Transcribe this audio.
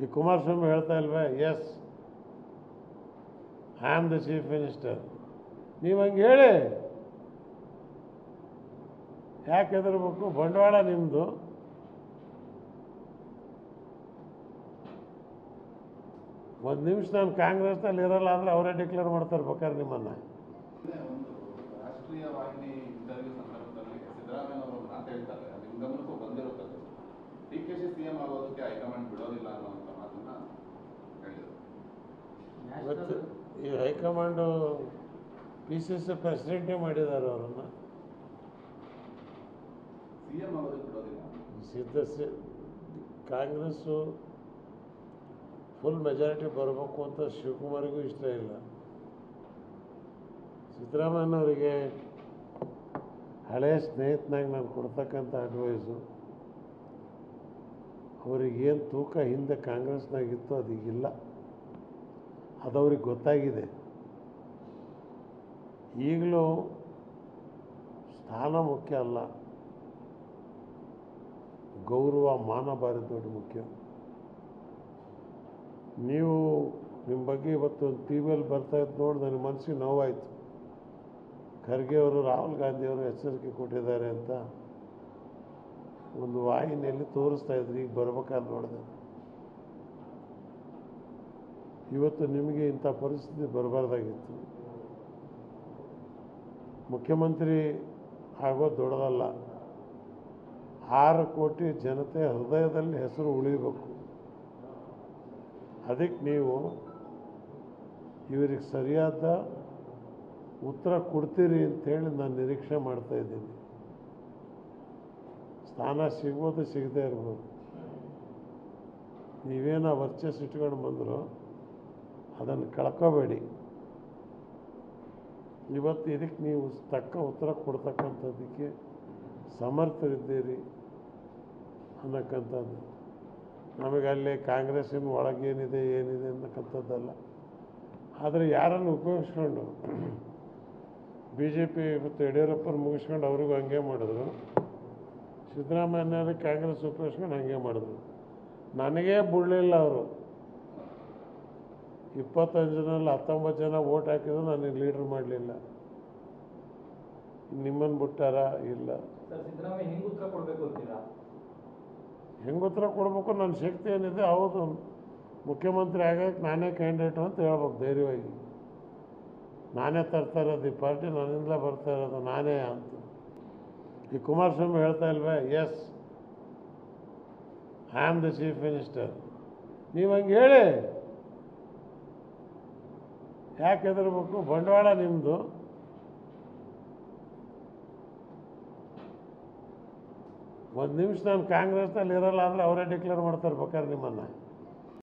ಈ ಕುಮಾರಸ್ವಾಮಿ ಹೇಳ್ತಾ ಇಲ್ವೇ yes I am the chief minister ನೀವು ಹಂಗೆ ಹೇಳಿ ಯಾಕೆ ಹೆದರ್ಬೇಕು ಬಂಡವಾಳ ನಿಮ್ಮದು ಒಂದು ನಿಮಿಷ ನಾನು ಕಾಂಗ್ರೆಸ್ನಲ್ಲಿ ಇರಲ್ಲ ಅಂದರೆ ಅವರೇ ಡಿಕ್ಲೇರ್ ಮಾಡ್ತಾರೆ ಬೇಕಾದ್ರೆ ನಿಮ್ಮನ್ನು ಇದೆ ಒಂದು ರಾಷ್ಟ್ರೀಯ ವಾಹಿನಿ ಇಂಟರ್ವ್ಯೂ ಸಂದರ್ಭದಲ್ಲಿ ಸಿದ್ದರಾಮಯ್ಯ ಅವರು ಒಂದು ಮಾತು ಹೇಳ್ತಾರೆ ನಿಮ್ಮ ಗಮನಕ್ಕೂ ಬಂದಿರುತ್ತದೆ ಡಿ ಕೆ ಶಿ ಸಿಎಂ ಆಗೋದಕ್ಕೆ ಹೈಕಮಾಂಡ್ ಬಿಡೋದಿಲ್ಲ ಅನ್ನುವಂಥ ಮಾತನ್ನ ಹೇಳಿದರು ಇವತ್ತು ಈ ಹೈಕಮಾಂಡು ಪಿ ಸಿ ಸಿ ಪ್ರೆಸಿಡೆಂಟೇ ಮಾಡಿದ್ದಾರೆ ಅವರನ್ನು ಸಿಎಂ ಆಗೋದಕ್ಕೆ ಬಿಡೋದಿಲ್ಲ ಸಿದ್ಧ ಸಿ ಕಾಂಗ್ರೆಸ್ಸು ಫುಲ್ ಮೆಜಾರಿಟಿ ಬರಬೇಕು ಅಂತ ಶಿವಕುಮಾರಿಗೂ ಇಷ್ಟ ಇಲ್ಲ ಸಿದ್ದರಾಮಯ್ಯನವರಿಗೆ ಹಳೆಯ ಸ್ನೇಹಿತನಾಗಿ ನಾನು ಕೊಡ್ತಕ್ಕಂಥ ಅಡ್ವೈಸು ಅವ್ರಿಗೇನು ತೂಕ ಹಿಂದೆ ಕಾಂಗ್ರೆಸ್ನಾಗಿತ್ತು ಅದೀಗಿಲ್ಲ ಅದವ್ರಿಗೆ ಗೊತ್ತಾಗಿದೆ ಈಗಲೂ ಸ್ಥಾನ ಮುಖ್ಯ ಅಲ್ಲ ಗೌರವ ಮಾನ ಭಾರಿ ದೊಡ್ಡ ಮುಖ್ಯ ನೀವು ನಿಮ್ಮ ಬಗ್ಗೆ ಇವತ್ತು ಒಂದು ಟಿ ವಿಯಲ್ಲಿ ಬರ್ತಾ ಇದ್ದು ನೋಡಿ ನನ್ನ ಮನಸ್ಸಿಗೆ ನೋವಾಯಿತು ಖರ್ಗೆ ಅವರು ರಾಹುಲ್ ಗಾಂಧಿ ಅವರು ಎಚ್ಚರಿಕೆ ಕೊಟ್ಟಿದ್ದಾರೆ ಅಂತ ಒಂದು ವಾಹಿನಿಯಲ್ಲಿ ತೋರಿಸ್ತಾ ಇದ್ರು ಈಗ ಬರ್ಬೇಕಾದ್ರೆ ನೋಡಿದೆ ಇವತ್ತು ನಿಮಗೆ ಇಂಥ ಪರಿಸ್ಥಿತಿ ಬರಬಾರ್ದಾಗಿತ್ತು ಮುಖ್ಯಮಂತ್ರಿ ಆಗೋದು ದೊಡ್ಡದಲ್ಲ ಆರು ಕೋಟಿ ಜನತೆ ಹೃದಯದಲ್ಲಿ ಹೆಸರು ಉಳಿಬೇಕು ಅದಕ್ಕೆ ನೀವು ಇವರಿಗೆ ಸರಿಯಾದ ಉತ್ತರ ಕೊಡ್ತೀರಿ ಅಂತೇಳಿ ನಾನು ನಿರೀಕ್ಷೆ ಮಾಡ್ತಾ ಇದ್ದೀನಿ ಸ್ಥಾನ ಸಿಗ್ಬೋದು ಸಿಗದೇ ಇರ್ಬೋದು ನೀವೇನೋ ವರ್ಚಸ್ ಇಟ್ಕೊಂಡು ಬಂದರು ಅದನ್ನು ಕಳ್ಕೋಬೇಡಿ ಇವತ್ತು ಇದಕ್ಕೆ ನೀವು ತಕ್ಕ ಉತ್ತರ ಕೊಡ್ತಕ್ಕಂಥದ್ದಕ್ಕೆ ಸಮರ್ಥರಿದ್ದೀರಿ ಅನ್ನಕ್ಕಂಥದ್ದು ನಮಗೆ ಅಲ್ಲಿ ಕಾಂಗ್ರೆಸ್ಸಿನ ಒಳಗೇನಿದೆ ಏನಿದೆ ಅನ್ನಕ್ಕಂಥದ್ದಲ್ಲ ಆದರೆ ಯಾರನ್ನು ಉಪಯೋಗಿಸ್ಕೊಂಡು ಬಿ ಜೆ ಪಿ ಮತ್ತು ಯಡಿಯೂರಪ್ಪನ ಮುಗಿಸ್ಕೊಂಡು ಅವ್ರಿಗೂ ಹಂಗೆ ಮಾಡಿದ್ರು ಸಿದ್ದರಾಮಯ್ಯನವ್ರಿಗೆ ಕಾಂಗ್ರೆಸ್ ಉಪಯೋಗಿಸ್ಕೊಂಡು ಹಂಗೆ ಮಾಡಿದ್ರು ನನಗೇ ಬಿಡಲಿಲ್ಲ ಅವರು ಇಪ್ಪತ್ತೈದು ಜನಲ್ಲಿ ಹತ್ತೊಂಬತ್ತು ಜನ ಓಟ್ ಹಾಕಿದ್ರು ನನಗೆ ಲೀಡ್ರ್ ಮಾಡಲಿಲ್ಲ ನಿಮ್ಮನ್ನು ಬಿಟ್ಟಾರ ಇಲ್ಲ ಸರ್ ಸಿದ್ದರಾಮಯ್ಯ ಹೆಂಗ್ ಉತ್ತರ ಕೊಡ್ಬೇಕು ಅಂತೀರಾ ಹೆಂಗೆ ಉತ್ತರ ಕೊಡಬೇಕು ನನ್ನ ಶಕ್ತಿ ಏನಿದೆ ಹೌದು ಮುಖ್ಯಮಂತ್ರಿ ಆಗೋಕ್ಕೆ ನಾನೇ ಕ್ಯಾಂಡಿಡೇಟು ಅಂತ ಹೇಳ್ಬೇಕು ಧೈರ್ಯವಾಗಿ ನಾನೇ ತರ್ತಾ ಇರೋದು ಈ ಪಾರ್ಟಿ ನನ್ನಿಂದಲೇ ಬರ್ತಾ ಇರೋದು ನಾನೇ ಅಂತ ಈ ಕುಮಾರಸ್ವಾಮಿ ಹೇಳ್ತಾ ಇಲ್ವೇ yes I am the chief minister ನೀವು ಹಂಗೆ ಹೇಳಿ ಯಾಕೆ ಹೆದರ್ಬೇಕು ಬಂಡವಾಳ ನಿಮ್ಮದು ಒಂದು ನಿಮಿಷ ನಾನು ಕಾಂಗ್ರೆಸ್ನಲ್ಲಿ ಇರಲ್ಲ ಅಂದರೆ ಅವರೇ ಡಿಕ್ಲೇರ್ ಮಾಡ್ತಾರೆ ಬೇಕಾದ್ರೆ ನಿಮ್ಮನ್ನು